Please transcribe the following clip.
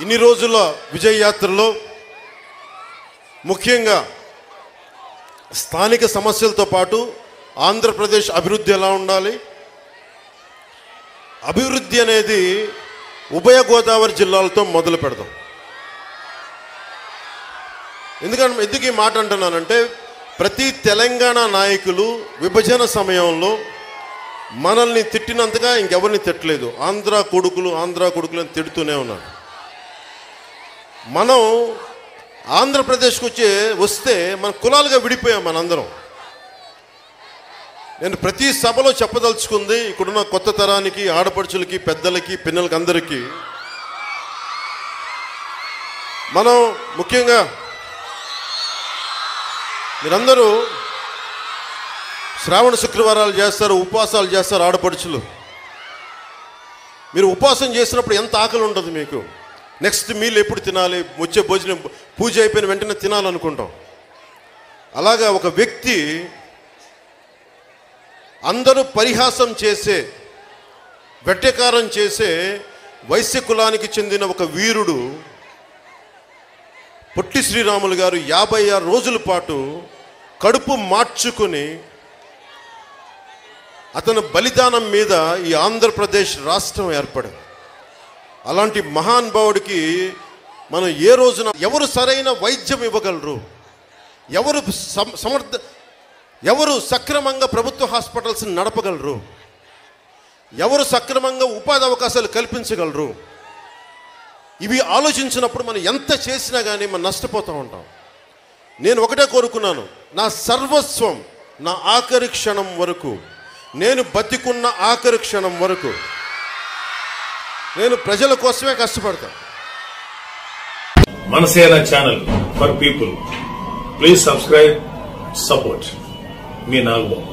ఇన్ని రోజుల విజయ యాత్రలో ముఖ్యంగా స్థానిక సమస్యలతో పాటు ఆంధ్రప్రదేశ్ అభివృద్ధి ఎలా ఉండాలి అభివృద్ధి అనేది ఉభయ గోదావరి జిల్లాలతో మొదలు పెడదాం ఎందుకంటే ఎందుకు ఈ మాట అంటున్నానంటే ప్రతి తెలంగాణ నాయకులు విభజన సమయంలో మనల్ని తిట్టినంతగా ఇంకెవరిని తిట్టలేదు ఆంధ్ర కొడుకులు ఆంధ్ర కొడుకులు అని తిడుతూనే ఉన్నారు మనం ఆంధ్రప్రదేశ్కి వచ్చే వస్తే మన కులాలుగా విడిపోయాం మనందరం నేను ప్రతి సభలో చెప్పదలుచుకుంది ఇక్కడున్న కొత్త తరానికి ఆడపడుచులకి పెద్దలకి పిల్లలకి అందరికీ మనం ముఖ్యంగా మీరందరూ శ్రావణ శుక్రవారాలు చేస్తారు ఉపవాసాలు చేస్తారు ఆడపడుచులు మీరు ఉపవాసం చేసినప్పుడు ఎంత ఆకలి ఉంటుంది మీకు నెక్స్ట్ మీల్ ఎప్పుడు తినాలి వచ్చే భోజనం పూజ అయిపోయిన వెంటనే తినాలనుకుంటాం అలాగా ఒక వ్యక్తి అందరూ పరిహాసం చేసే వెట్టకారం చేసే వైశ్య కులానికి చెందిన ఒక వీరుడు పొట్టి శ్రీరాములు గారు యాభై ఆరు రోజుల పాటు కడుపు మార్చుకుని అతని బలిదానం మీద ఈ ఆంధ్రప్రదేశ్ రాష్ట్రం ఏర్పడింది అలాంటి మహానుభావుడికి మనం ఏ రోజున ఎవరు సరైన వైద్యం ఇవ్వగలరు ఎవరు సమ- సమర్థ ఎవరు సక్రమంగా ప్రభుత్వ హాస్పిటల్స్ నడపగలరు ఎవరు సక్రమంగా ఉపాధి అవకాశాలు కల్పించగలరు ఇవి ఆలోచించినప్పుడు మనం ఎంత చేసినా కానీ మనం నష్టపోతూ ఉంటాం నేను ఒకటే కోరుకున్నాను నా సర్వస్వం నా ఆఖరి క్షణం వరకు నేను బతికున్న ఆఖరి క్షణం వరకు నేను ప్రజల కోసమే కష్టపడతాను Manasena channel for people please subscribe support మీ నాగబాబు